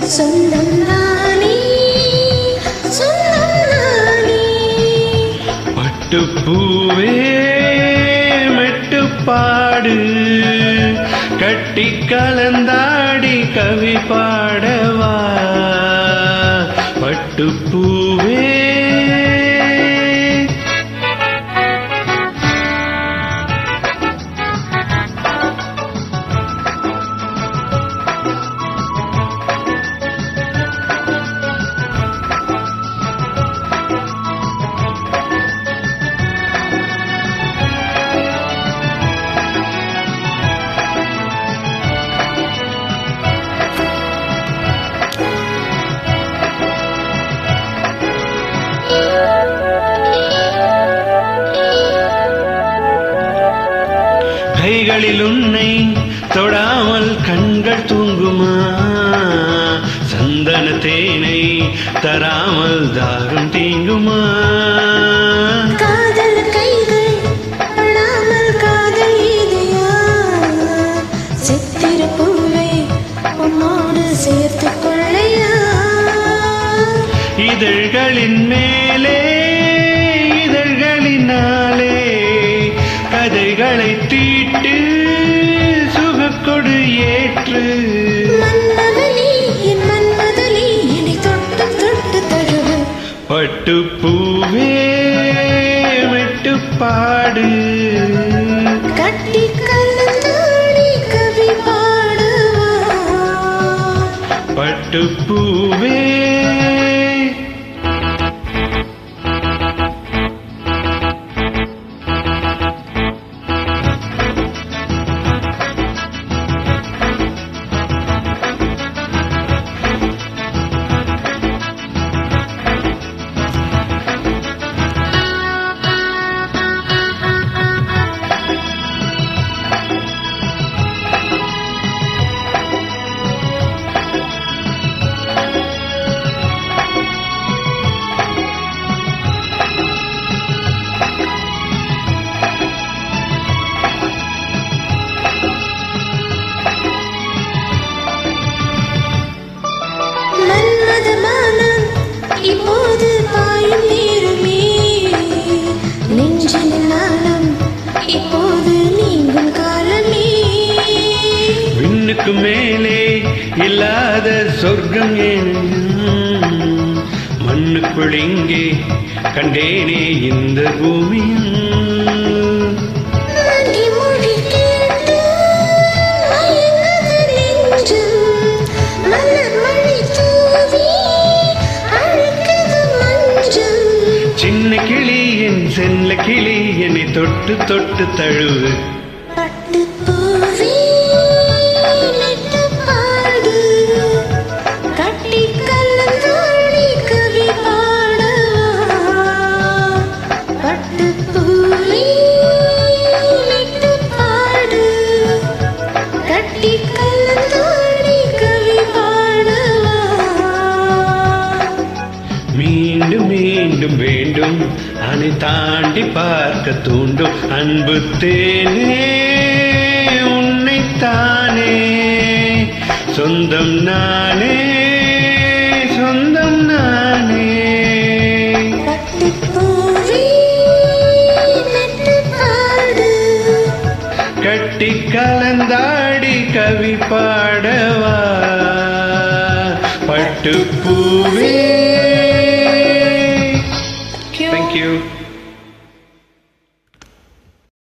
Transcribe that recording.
சொந்தம் நானே சொந்தம் நானே பட்டுப்பூவே மெட்டுப்பாடு கட்டி கலந்தாடி கவி பாடவா பட்டுப்பூவே கைகளில் உன்னை தொடாமல் கண்கள் தூங்குமா சந்தன தேனை தராமல் தாகம் தீங்குமா காதல் கைகள் அழாமல் காதல் இதயா சித்திர பூவை உன்னோடு சேர்த்து கொள்ளையா இதழ்களின் மேலே இதழ்களினாலே கதைகளை தீட்டு சுகக்கொடு ஏற்று மன்மதனி என் மன்மதனி என்னை தொட்டு தொட்டு தழுவு பட்டுப்பூவே மெட்டுப்பாடு கட்டி கலந்தாடி கவி பாடுவா பட்டுப்பூவே மன்மத மானம் இப்போது பாயும் நேரமே நெஞ்சின் நாளம் இப்போது நீங்கும் காலமே விண்ணுக்கு மேலே இல்லாத சொர்க்கம் ஏனும் மண்ணுக்குள் இங்கே கண்டேனே இந்த பூமியும் மணி மொழி கேட்டு மயங்குது நெஞ்சம். மலர் மழை தூவி அழுக்குது மஞ்சள். சின்ன கிளி என் செல்ல கிளி என்னை தொட்டு தொட்டு தழுவு பட்டுப்பூவே மெட்டுப் பாடு. கட்டிக் கலந்தாடி கவி பாடவா. பட்டுப்பூவே மெட்டுப் பாடு. கட்டிக் கலந்தாடி கவி பாடவா. மீண்டும் மீண்டும் வேண்டும் அணை தாண்டி பார்க்க தூண்டும் அன்பு தேனே உன்னைத்தானே சொந்தம் நானே சொந்தம் நானே பட்டுப்பூவே மெட்டுப் பாடு. கட்டி கலந்தாடி கவி பாடவா பட்டுப்பூவே